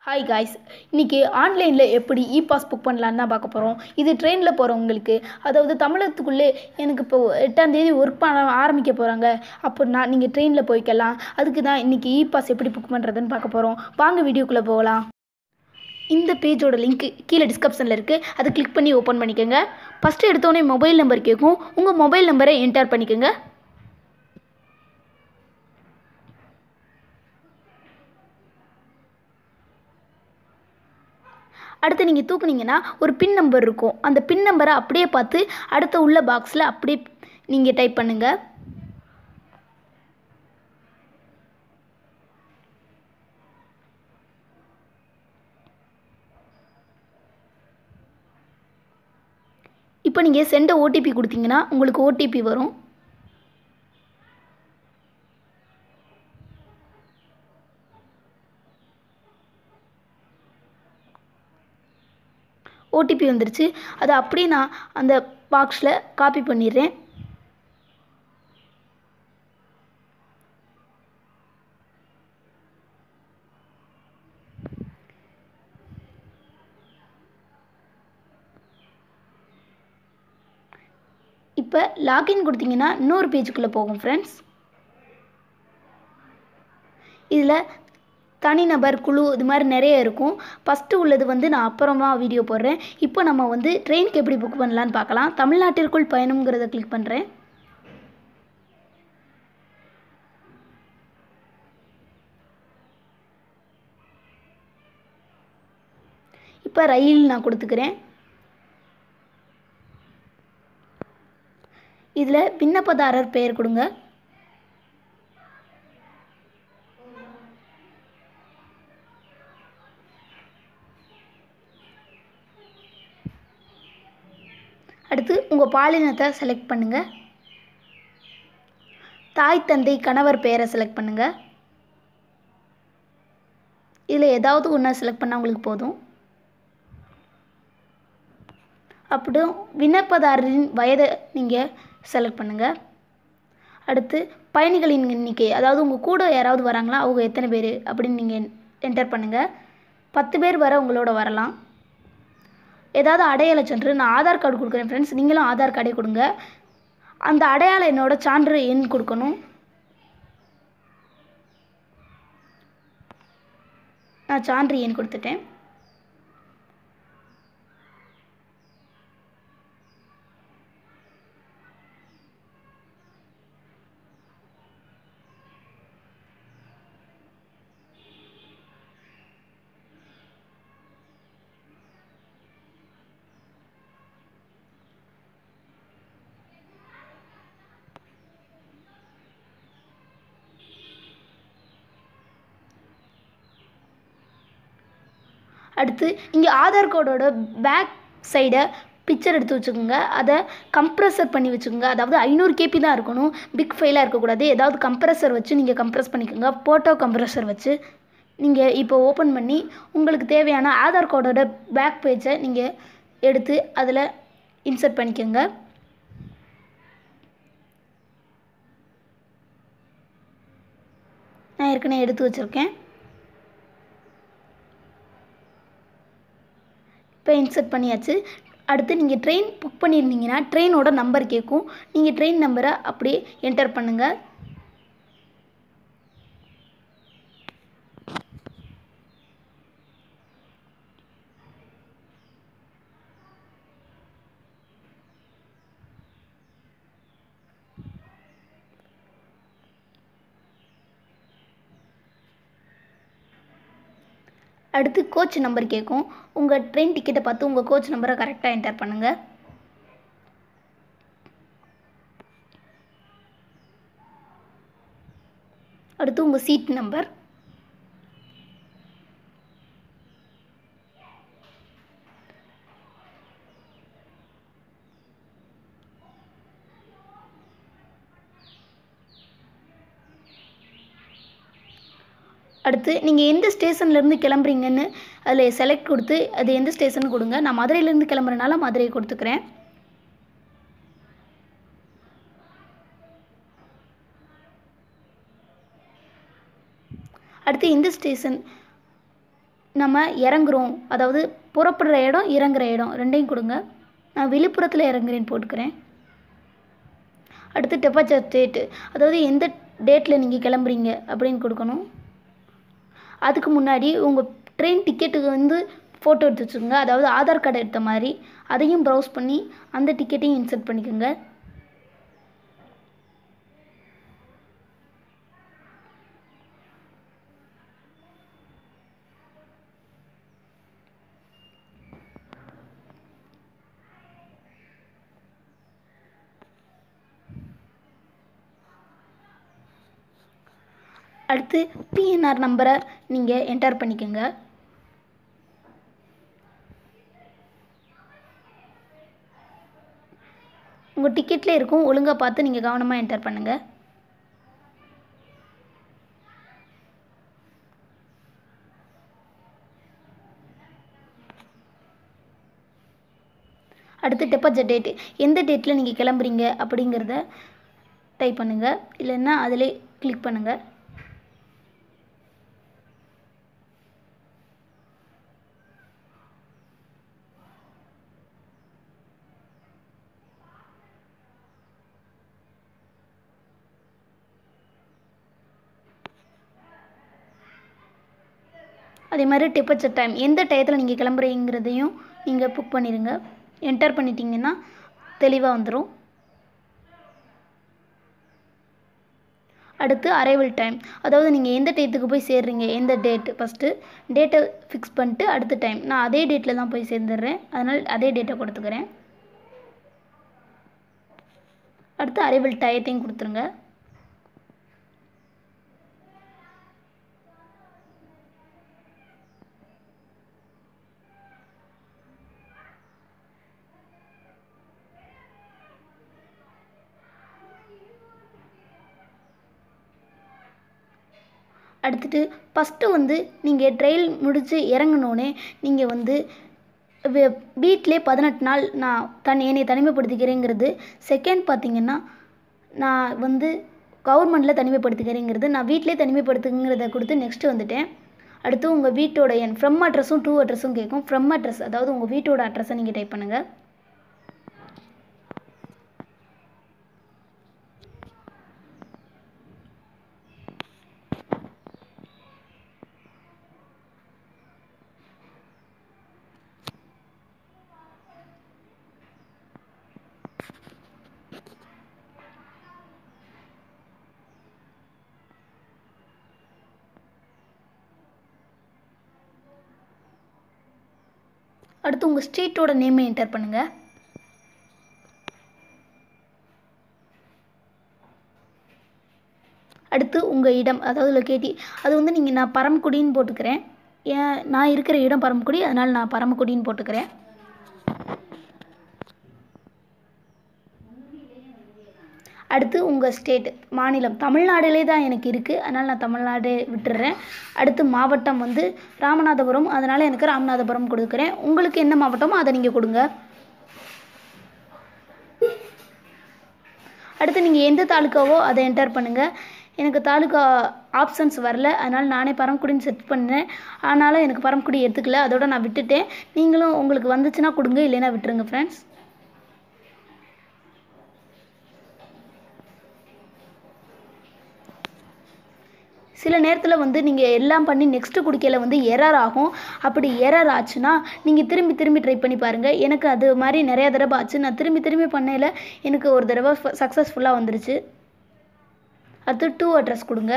hi guys இன்றைக்கி ஆன்லைனில் எப்படி இ பாஸ் புக் பண்ணலான்னு தான் பார்க்க போகிறோம் இது ட்ரெயினில் போகிறவங்களுக்கு அதாவது தமிழகத்துக்குள்ளே எனக்கு இப்போ எட்டாந்தேதி ஒர்க் பண்ண ஆரம்பிக்க போகிறாங்க அப்போ நான் நீங்கள் ட்ரெயினில் போய்க்கலாம் அதுக்கு தான் இன்றைக்கி இ பாஸ் எப்படி புக் பண்ணுறதுன்னு பார்க்க போகிறோம் வாங்க வீடியோக்குள்ளே போகலாம் இந்த பேஜோட லிங்க் கீழே டிஸ்கிரிப்ஷனில் இருக்குது அதை கிளிக் பண்ணி ஓப்பன் பண்ணிக்கோங்க ஃபஸ்ட்டு எடுத்தோடனே மொபைல் நம்பர் கேட்கும் உங்கள் மொபைல் நம்பரை என்டர் பண்ணிக்கோங்க அடுத்து நீங்கள் தூக்குனீங்கன்னா ஒரு பின் நம்பர் இருக்கும் அந்த பின் நம்பரை அப்படியே பார்த்து அடுத்த உள்ள பாக்ஸில் அப்படியே நீங்கள் டைப் பண்ணுங்கள் இப்போ நீங்கள் சென்ட ஓடிபி கொடுத்தீங்கன்னா உங்களுக்கு ஓடிபி வரும் ஓடிபி வந்துருச்சு அதை அப்படியே நான் அந்த பாக்ஸில் காப்பி பண்ணிடுறேன் இப்போ லாகின் கொடுத்தீங்கன்னா இன்னொரு பேஜுக்குள்ளே போகும் ஃப்ரெண்ட்ஸ் இதில் தனிநபர் குழு இது மாதிரி நிறைய இருக்கும் ஃபஸ்ட்டு உள்ளது வந்து நான் அப்புறமா வீடியோ போடுறேன் இப்போ நம்ம வந்து ட்ரெயினுக்கு எப்படி புக் பண்ணலான்னு பார்க்கலாம் தமிழ்நாட்டிற்குள் பயணம்ங்கிறத கிளிக் பண்ணுறேன் இப்போ ரயில் நான் கொடுத்துக்கிறேன் இதில் விண்ணப்பதாரர் பெயர் கொடுங்க அடுத்து உங்கள் பாலினத்தை செலக்ட் பண்ணுங்கள் தாய் தந்தை கணவர் பெயரை செலக்ட் பண்ணுங்கள் இதில் ஏதாவது ஒன்று செலக்ட் பண்ணால் உங்களுக்கு போதும் அப்படியும் விண்ணப்பதாரரின் வயதை நீங்கள் செலக்ட் பண்ணுங்கள் அடுத்து பயணிகளின் எண்ணிக்கை அதாவது உங்கள் கூட யாராவது வராங்களா அவங்க எத்தனை பேர் அப்படின்னு நீங்கள் என்டர் பண்ணுங்கள் பத்து பேர் வர உங்களோட வரலாம் ஏதாவது அடையாள சான்று நான் ஆதார் கார்டு கொடுக்குறேன் ஃப்ரெண்ட்ஸ் நீங்களும் ஆதார் கார்டே கொடுங்க அந்த அடையாள எண்ணோட சான்று எண் கொடுக்கணும் நான் சான்று எண் கொடுத்துட்டேன் அடுத்து இங்கே ஆதார் கார்டோட பேக் சைடை பிக்சர் எடுத்து வச்சுக்கோங்க அதை கம்ப்ரஸர் பண்ணி வச்சுக்கோங்க அதாவது ஐநூறு கேபி தான் இருக்கணும் பிக் ஃபைலாக இருக்கக்கூடாது ஏதாவது கம்ப்ரஸர் வச்சு நீங்கள் கம்ப்ரஸ் பண்ணிக்கோங்க ஃபோட்டோ கம்ப்ரஸர் வச்சு நீங்கள் இப்போ ஓப்பன் பண்ணி உங்களுக்கு தேவையான ஆதார் கார்டோட பேக் பேஜை நீங்கள் எடுத்து அதில் இன்சர்ட் பண்ணிக்கோங்க நான் ஏற்கனவே எடுத்து வச்சுருக்கேன் இப்போ இன்சர்ட் பண்ணியாச்சு அடுத்து நீங்கள் ட்ரெயின் புக் பண்ணியிருந்தீங்கன்னா ட்ரெயினோட நம்பர் கேட்கும் நீங்கள் ட்ரெயின் நம்பரை அப்படியே என்டர் பண்ணுங்கள் அடுத்து கோச் நம்பர் கேட்கும் உங்கள் ட்ரெயின் டிக்கெட்டை பார்த்து உங்கள் கோச் நம்பரை கரெக்டாக என்டர் பண்ணுங்கள் அடுத்து உங்கள் சீட் நம்பர் அடுத்து நீங்கள் எந்த ஸ்டேஷன்லேருந்து கிளம்புறீங்கன்னு அதில் செலக்ட் கொடுத்து அது எந்த ஸ்டேஷன் கொடுங்க நான் மதுரையிலேருந்து கிளம்புறனால மதுரையை கொடுத்துக்கிறேன் அடுத்து இந்த ஸ்டேஷன் நம்ம இறங்குறோம் அதாவது புறப்படுற இடம் இறங்குற இடம் ரெண்டையும் கொடுங்க நான் விழுப்புரத்தில் இறங்குறேன்னு போட்டுக்கிறேன் அடுத்து டெபாச்சர் டேட்டு அதாவது எந்த டேட்டில் நீங்கள் கிளம்புறீங்க அப்படின்னு கொடுக்கணும் அதுக்கு முன்னாடி உங்கள் ட்ரெயின் டிக்கெட்டுக்கு வந்து ஃபோட்டோ எடுத்து வச்சுக்கோங்க அதாவது ஆதார் கார்டு எடுத்த மாதிரி அதையும் ப்ரௌஸ் பண்ணி அந்த டிக்கெட்டையும் இன்சர்ட் பண்ணிக்கோங்க அடுத்து பிஎன்ஆர் நம்பரை நீங்கள் என்டர் பண்ணிக்கோங்க உங்கள் டிக்கெட்டில் இருக்கும் ஒழுங்காக பார்த்து நீங்கள் கவனமாக என்டர் பண்ணுங்கள் அடுத்து டெபாசிட் டேட்டு எந்த டேட்டில் நீங்கள் கிளம்புறீங்க அப்படிங்கிறத டைப் பண்ணுங்கள் இல்லைன்னா அதிலே கிளிக் பண்ணுங்கள் அதே மாதிரி டெப்பச்சர் டைம் எந்த டயத்தில் நீங்கள் கிளம்புறீங்கிறதையும் நீங்கள் புக் பண்ணிடுங்க என்டர் பண்ணிட்டீங்கன்னா தெளிவாக வந்துடும் அடுத்து அரைவல் டைம் அதாவது நீங்கள் எந்த டயத்துக்கு போய் சேர்றீங்க எந்த டேட்டு ஃபஸ்ட்டு டேட்டை ஃபிக்ஸ் பண்ணிட்டு அடுத்த டைம் நான் அதே டேட்டில் தான் போய் சேர்ந்துடுறேன் அதனால் அதே டேட்டை கொடுத்துக்கிறேன் அடுத்து அரைவல் டயத்தையும் கொடுத்துருங்க அடுத்துட்டு ஃபஸ்ட்டு வந்து நீங்கள் ட்ரெயில் முடித்து இறங்குனோடனே நீங்கள் வந்து வீட்டிலே பதினெட்டு நாள் நான் தனி என்னை தனிமைப்படுத்திக்கிறேங்கிறது செகண்ட் பார்த்தீங்கன்னா நான் வந்து கவர்மெண்ட்டில் தனிமைப்படுத்திக்கிறேங்கிறது நான் வீட்டிலே தனிமைப்படுத்துங்கிறத கொடுத்து நெக்ஸ்ட்டு வந்துட்டேன் அடுத்து உங்கள் வீட்டோட என் ஃப்ரம் அட்ரஸும் டூ அட்ரஸும் கேட்கும் ஃப்ரம் அட்ரஸ் அதாவது உங்கள் வீட்டோட அட்ரஸை நீங்கள் டைப் பண்ணுங்கள் அடுத்து உங்கள் ஸ்ட்ரீட்டோட நேமை என்டர் பண்ணுங்கள் அடுத்து உங்கள் இடம் அதாவது லொக்கேட்டி அது வந்து நீங்கள் நான் பரமக்குடின்னு போட்டுக்கிறேன் ஏன் நான் இருக்கிற இடம் பரமக்குடி அதனால் நான் பரமக்குடின்னு போட்டுக்கிறேன் அடுத்து உங்கள் ஸ்டேட் மாநிலம் தமிழ்நாடுலே தான் எனக்கு இருக்குது அதனால் நான் தமிழ்நாடு விட்டுடுறேன் அடுத்து மாவட்டம் வந்து ராமநாதபுரம் அதனால் எனக்கு ராமநாதபுரம் கொடுக்குறேன் உங்களுக்கு என்ன மாவட்டமோ அதை நீங்கள் கொடுங்க அடுத்து நீங்கள் எந்த தாலுக்காவோ அதை என்டர் பண்ணுங்கள் எனக்கு தாலுக்கா ஆப்ஷன்ஸ் வரல அதனால் நானே பரமக்குடின்னு செட் பண்ணேன் ஆனாலும் எனக்கு பரமக்குடி எடுத்துக்கல அதோட நான் விட்டுட்டேன் நீங்களும் உங்களுக்கு வந்துச்சுன்னா கொடுங்க இல்லைன்னா விட்டுருங்க ஃப்ரெண்ட்ஸ் சில நேரத்தில் வந்து நீங்கள் எல்லாம் பண்ணி நெக்ஸ்ட்டு குடிக்கையில் வந்து எரர் ஆகும் அப்படி எரர் ஆச்சுன்னா நீங்கள் திரும்பி திரும்பி ட்ரை பண்ணி பாருங்கள் எனக்கு அது மாதிரி நிறையா தடவை ஆச்சு நான் திரும்பி திரும்பி பண்ணையில் எனக்கு ஒரு தடவை சக்ஸஸ்ஃபுல்லாக வந்துருச்சு அடுத்து டூ அட்ரஸ் கொடுங்க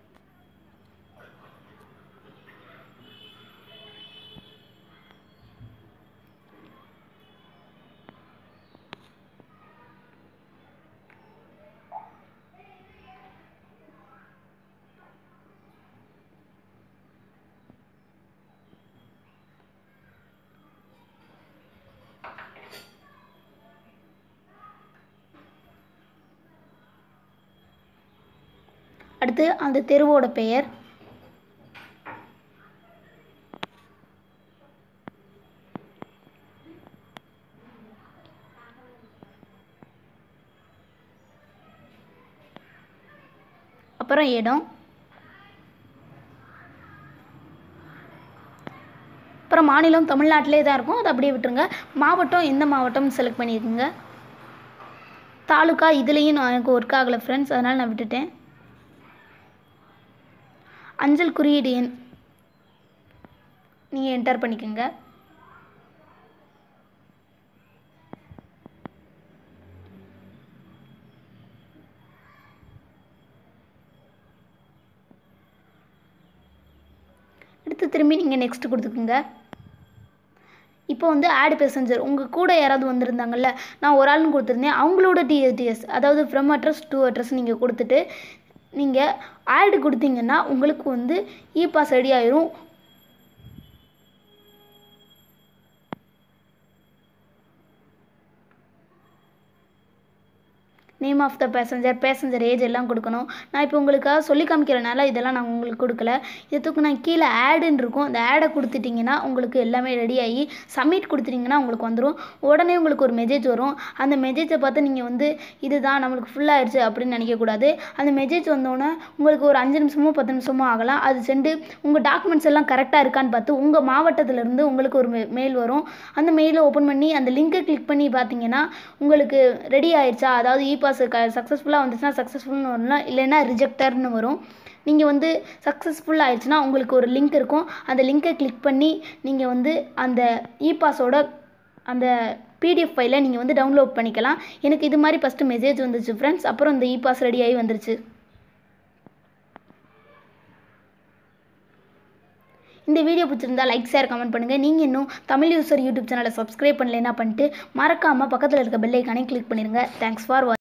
அடுத்து அந்த தெருவோட பெயர் அப்புறம் இடம் அப்புறம் மாநிலம் தமிழ்நாட்டிலே தான் இருக்கும் அதை அப்படியே விட்டுருங்க மாவட்டம் எந்த மாவட்டம்னு செலக்ட் பண்ணியிருக்குங்க தாலுக்கா இதுலேயும் நான் எனக்கு ஒர்க் ஆகலை ஃப்ரெண்ட்ஸ் அதனால் நான் விட்டுட்டேன் அஞ்சல் குறியீடு எண் நீங்கள் என்டர் பண்ணிக்கோங்க அடுத்து திரும்பி நீங்கள் நெக்ஸ்ட் கொடுத்துக்குங்க இப்போ வந்து ஆட் பேசஞ்சர் உங்கள் கூட யாராவது வந்திருந்தாங்கல்ல நான் ஒரு ஆள்னு கொடுத்துருந்தேன் அவங்களோட டிஎஸ்டிஎஸ் அதாவது ஃப்ரம் அட்ரஸ் டூ அட்ரஸ் நீங்கள் கொடுத்துட்டு நீங்கள் ஆடு கொடுத்தீங்கன்னா உங்களுக்கு வந்து இ பாஸ் ரெடி ஆயிரும் name of the passenger passenger age எல்லாம் கொடுக்கணும் நான் இப்போ உங்களுக்காக சொல்லி காமிக்கிறனால இதெல்லாம் நான் உங்களுக்கு கொடுக்கல இது தூக்கு நான் கீழே ஆடுன்னு இருக்கும் அந்த ஆடை கொடுத்துட்டிங்கன்னா உங்களுக்கு எல்லாமே ரெடி ஆகி சப்மிட் கொடுத்துட்டிங்கன்னா உங்களுக்கு வந்துடும் உடனே உங்களுக்கு ஒரு மெசேஜ் வரும் அந்த மெசேஜை பார்த்து நீங்கள் வந்து இதுதான் நம்மளுக்கு ஃபுல் ஆயிடுச்சு அப்படின்னு நினைக்கக்கூடாது அந்த மெசேஜ் வந்தோடனே உங்களுக்கு ஒரு அஞ்சு நிமிஷமோ பத்து நிமிஷமோ ஆகலாம் அது சென்று உங்கள் டாக்குமெண்ட்ஸ் எல்லாம் கரெக்டாக இருக்கான்னு பார்த்து உங்கள் மாவட்டத்திலேருந்து உங்களுக்கு ஒரு மெயில் வரும் அந்த மெயிலை ஓப்பன் பண்ணி அந்த லிங்கை கிளிக் பண்ணி பார்த்தீங்கன்னா உங்களுக்கு ரெடி ஆயிடுச்சா அதாவது இ பாஸ் க சக்ஸஸ்ஃபுல்லாக வந்துச்சுன்னா சக்ஸஸ்ஃபுல்னு வரலாம் இல்லைன்னா ரிஜெக்டர்னு வரும் நீங்கள் வந்து சக்ஸஸ்ஃபுல் ஆயிடுச்சுன்னா உங்களுக்கு ஒரு லிங்க் இருக்கும் அந்த லிங்கை கிளிக் பண்ணி நீங்கள் வந்து அந்த இ பாஸோட அந்த பிடிஎஃப் ஃபைலை நீங்கள் வந்து டவுன்லோட் பண்ணிக்கலாம் எனக்கு இது மாதிரி ஃபஸ்ட்டு மெசேஜ் வந்துச்சு ஃப்ரெண்ட்ஸ் அப்புறம் இந்த இ பாஸ் ரெடி ஆகி வந்துருச்சு இந்த வீடியோ பிடிச்சிருந்தா லைக் ஷேர் கமெண்ட் பண்ணுங்கள் நீங்கள் இன்னும் தமிழ் யூசர் யூடியூப் சேனலை சப்ஸ்கிரைப் பண்ணலைன்னா பண்ணிட்டு மறக்காமல் பக்கத்தில் இருக்க பெல் ஐக்கானே கிளிக் பண்ணிடுங்க தேங்க்ஸ் ஃபார்